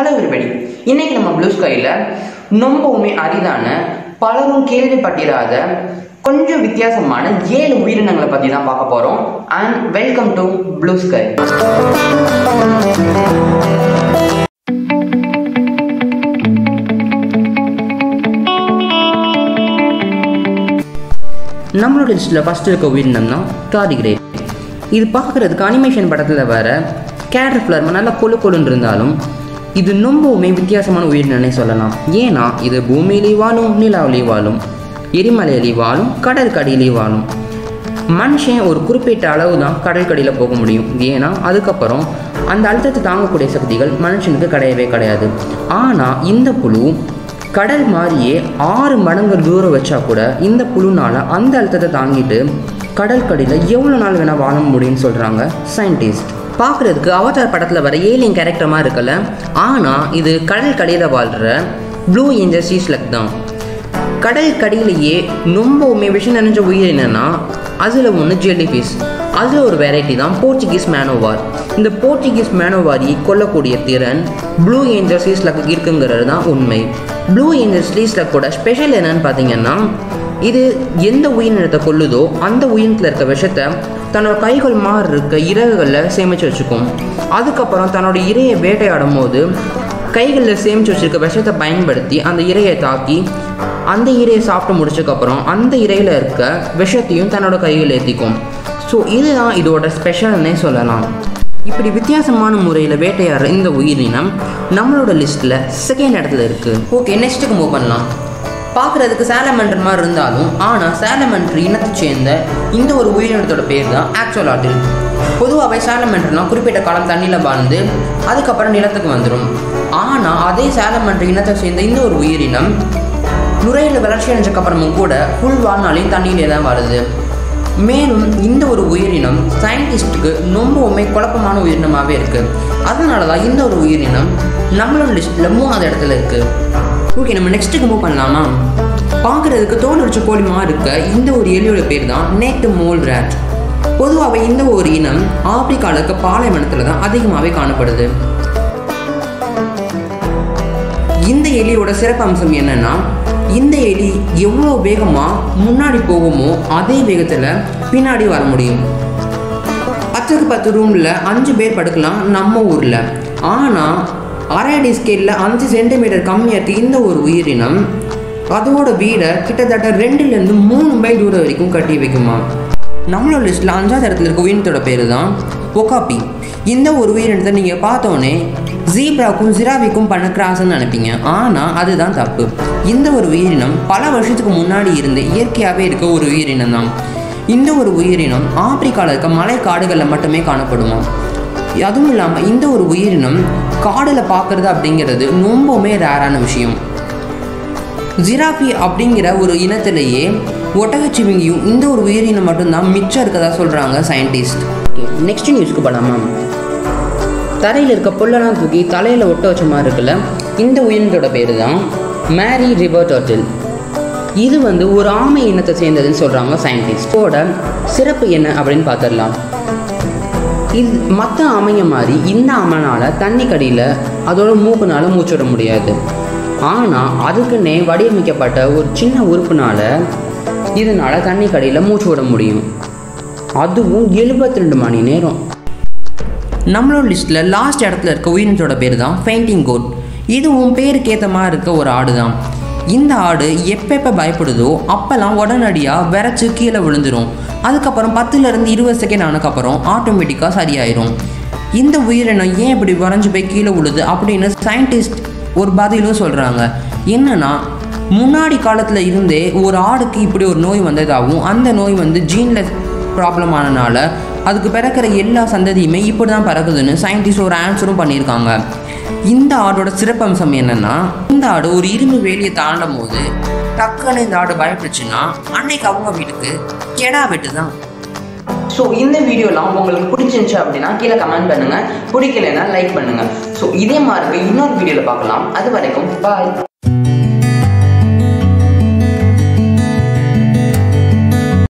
hello everybody இன்னைக்கு நம்ம blue ஸ்கையில் ரொம்பவுமே அரிதான பலரும் கேள்விப்பட்டிராத கொஞ்சம் வித்தியாசமான ஏழு உயிரினங்களை பற்றி தான் பார்க்க போகிறோம் and welcome to blue sky நம்மளோட லிஸ்ட்டில் ஃபஸ்ட்டு இருக்க உயிரினம் தான் டாரிகிரேட் இது பார்க்குறதுக்கு அனிமேஷன் படத்தில் வர கேரட் ஃப்ளவர் நல்லா கொழு கொழுன்னு இருந்தாலும் இது ரொம்பவுமே வித்தியாசமான உயிரினம்னே சொல்லலாம் ஏன்னா இது பூமியிலேயும் வாழும் நிலாவிலேயும் வாழும் எரிமலையிலேயும் வாழும் கடற்கடியிலேயும் வாழும் மனுஷன் ஒரு குறிப்பிட்ட அளவு தான் கடற்கடியில் போக முடியும் ஏன்னா அதுக்கப்புறம் அந்த அழுத்தத்தை தாங்கக்கூடிய சக்திகள் மனுஷனுக்கு கிடையவே கிடையாது ஆனால் இந்த புழு கடல் மாதிரியே ஆறு மடங்கு தூரம் வச்சா கூட இந்த புழுனால அந்த அழுத்தத்தை தாங்கிட்டு கடற்கடியில் எவ்வளோ நாள் வேணால் வாழ முடியும்னு சொல்கிறாங்க சயின்டிஸ்ட் பார்க்குறதுக்கு அவதார் படத்தில் வர ஏலியன் கேரக்டர் மாதிரி இருக்கல ஆனால் இது கடல் கடியில் வாழ்கிற ப்ளூ ஏஞ்சல் சீஸ்லக் தான் கடல் கடியிலேயே ரொம்பவுமே விஷம் நிறைஞ்ச உயிர் என்னன்னா அதில் ஒன்று ஜெல்லி ஃபிஷ் அதில் ஒரு வெரைட்டி தான் போர்ச்சுகீஸ் மேனோவார் இந்த போர்ச்சுகீஸ் மேனோவாரி கொல்லக்கூடிய திறன் ப்ளூ ஏஞ்சல் சீஸ்லக்கு இருக்குங்கிறது தான் உண்மை ப்ளூ ஏஞ்சல் சீஸ்லக்கோட ஸ்பெஷல் என்னன்னு பார்த்தீங்கன்னா இது எந்த உயிரினத்தை கொல்லுதோ அந்த உயிரினத்தில் இருக்க விஷத்தை தன்னோட கைகள் மாதிரி இருக்க இறகுகளில் சேமித்து வச்சுக்கும் அதுக்கப்புறம் தன்னோட இரையை வேட்டையாடும் போது கைகளில் சேமித்து வச்சிருக்க விஷத்தை பயன்படுத்தி அந்த இரையை தாக்கி அந்த இரையை சாப்பிட்டு முடிச்சதுக்கப்புறம் அந்த இரையில் இருக்க விஷத்தையும் தன்னோட கையில் ஏற்றிக்கும் ஸோ இதுதான் இதோட ஸ்பெஷல்னே சொல்லலாம் இப்படி வித்தியாசமான முறையில் வேட்டையாடுற இந்த உயிரினம் நம்மளோட லிஸ்ட்டில் செகண்ட் இடத்துல இருக்குது ஓகே நெக்ஸ்ட்டுக்கு மூவ் பண்ணலாம் பார்க்குறதுக்கு சேலமண்டர் மாதிரி இருந்தாலும் ஆனால் சேலமண்டர் இனத்தை சேர்ந்த இந்த ஒரு உயிரினத்தோட பேர் தான் ஆக்சுவல் ஆட்டில் பொதுவாகவே சேலமண்டர்னா குறிப்பிட்ட காலம் தண்ணியில் வாழ்ந்து அதுக்கப்புறம் நிலத்துக்கு வந்துடும் ஆனால் அதே சேலமண்டர் இனத்தை சேர்ந்த இந்த ஒரு உயிரினம் நுரையில் வளர்ச்சி அடைஞ்சக்கப்புறமும் கூட ஃபுல் வாழ்நாளையும் தண்ணியிலே தான் வாழுது மேலும் இந்த ஒரு உயிரினம் சயின்டிஸ்ட்டுக்கு ரொம்பவுமே குழப்பமான உயிரினமாகவே இருக்குது அதனால தான் இந்த ஒரு உயிரினம் நம்மளோட லிஸ்ட்டில் மூணாவது இடத்துல இருக்குது ஓகே நம்ம நெக்ஸ்ட்டுக்கு மூவ் பண்ணலாமா பார்க்குறதுக்கு தோல் உரிச்ச கோழிமா இருக்க இந்த ஒரு எலியோட பேர் தான் நேட்டு மோல் ரேட் பொதுவாகவே இந்த ஒரு இனம் ஆப்பிரிக்காவில் இருக்க பாலைவனத்தில் தான் அதிகமாகவே காணப்படுது இந்த எலியோட சிறப்பம்சம் என்னன்னா இந்த எலி எவ்வளோ வேகமாக முன்னாடி போகுமோ அதே வேகத்தில் பின்னாடி வர முடியும் பத்துக்கு பத்து ரூமில் அஞ்சு பேர் படுக்கலாம் நம்ம ஊரில் ஆனால் அரை அடி ஸ்கேலில் அஞ்சு சென்டிமீட்டர் கம்மியாக இந்த ஒரு உயிரினம் அதோட வீடை கிட்டத்தட்ட ரெண்டுலேருந்து மூணு மைல் தூரம் வரைக்கும் கட்டி வைக்குமா நம்மளோட லிஸ்ட்டில் அஞ்சாவது இடத்துல இருக்க உயிரினத்தோட பேர் தான் ஒகாப்பி இந்த ஒரு உயிரினத்தை நீங்கள் பார்த்தோன்னே ஜீப்ராவுக்கும் ஜிராவிக்கும் பண்ண கிராஸ்ன்னு நினைப்பீங்க ஆனால் அதுதான் தப்பு இந்த ஒரு உயிரினம் பல வருஷத்துக்கு முன்னாடி இருந்து இயற்கையாகவே இருக்க ஒரு உயிரினம் தான் இந்த ஒரு உயிரினம் ஆப்பிரிக்காவில் இருக்க மலை காடுகளில் மட்டுமே காணப்படுமா அதுவும் இல்லாமல் இந்த ஒரு உயிரினம் காடில் பார்க்குறது அப்படிங்கிறது ரொம்பவுமே ரேரான விஷயம் ஜிராஃபி அப்படிங்கிற ஒரு இனத்திலேயே ஒட்டகச்சிவிங்கியும் இந்த ஒரு உயிரினம் மட்டும்தான் மிச்சம் இருக்கதா சொல்கிறாங்க சயின்டிஸ்ட் நெக்ஸ்ட் நியூஸ்க்கு போகலாமா தரையில் இருக்க புல்லெல்லாம் தூக்கி தலையில் ஒட்ட வச்ச மாதிரி இருக்குல்ல இந்த உயிரினத்தோட பேர் தான் மேரி ரிவர் டர்ட்டில் இது வந்து ஒரு ஆமை இனத்தை சேர்ந்ததுன்னு சொல்கிறாங்க சயின்டிஸ்டோட சிறப்பு என்ன அப்படின்னு பார்த்துடலாம் இது மற்ற ஆமைங்க மாதிரி இந்த ஆமைனால் தண்ணி கடியில் அதோட மூக்குனால மூச்சு விட முடியாது ஆனால் அதுக்குன்னே வடிவமைக்கப்பட்ட ஒரு சின்ன உறுப்புனால இதனால் தண்ணி கடியில் மூச்சு விட முடியும் அதுவும் எழுபத்தி ரெண்டு மணி நேரம் நம்மளோட லிஸ்ட்டில் லாஸ்ட் இடத்துல இருக்க உயிரினத்தோட பேர் தான் ஃபெயிண்டிங் கோட் இதுவும் பேருக்கு ஏற்ற மாதிரி இருக்க ஒரு ஆடு தான் இந்த ஆடு எப்பப்போ பயப்படுதோ அப்போல்லாம் உடனடியாக விரைச்சி கீழே விழுந்துடும் அதுக்கப்புறம் பத்துலேருந்து இருபது செகண்ட் ஆனதுக்கப்புறம் ஆட்டோமேட்டிக்காக சரியாயிரும் இந்த உயிரினம் ஏன் இப்படி வரைஞ்சி போய் கீழே விழுது அப்படின்னு சயின்டிஸ்ட் ஒரு பதிலும் சொல்கிறாங்க என்னன்னா முன்னாடி காலத்தில் இருந்தே ஒரு ஆடுக்கு இப்படி ஒரு நோய் வந்ததாகவும் அந்த நோய் வந்து ஜீனில் ப்ராப்ளம் ஆனனால அதுக்கு பிறக்கிற எல்லா சந்ததியுமே இப்படி தான் பிறகுதுன்னு சயின்டிஸ்ட் ஒரு ஆன்சரும் பண்ணியிருக்காங்க இந்த ஆடோட சிறப்பம்சம் என்னன்னா இந்த ஆடு ஒரு இரும்பு வேலியை தாண்டும் போது டக்குன்னு இந்த ஆடு பயப்படுச்சுன்னா அன்னைக்கு அவங்க வீட்டுக்கு கெடா வெட்டு தான் ஸோ இந்த வீடியோலாம் உங்களுக்கு பிடிச்சிருந்துச்சு அப்படின்னா கீழே கமெண்ட் பண்ணுங்க பிடிக்கலைன்னா லைக் பண்ணுங்க ஸோ இதே மாதிரி இன்னொரு வீடியோவில் பார்க்கலாம் அது வரைக்கும் பாய்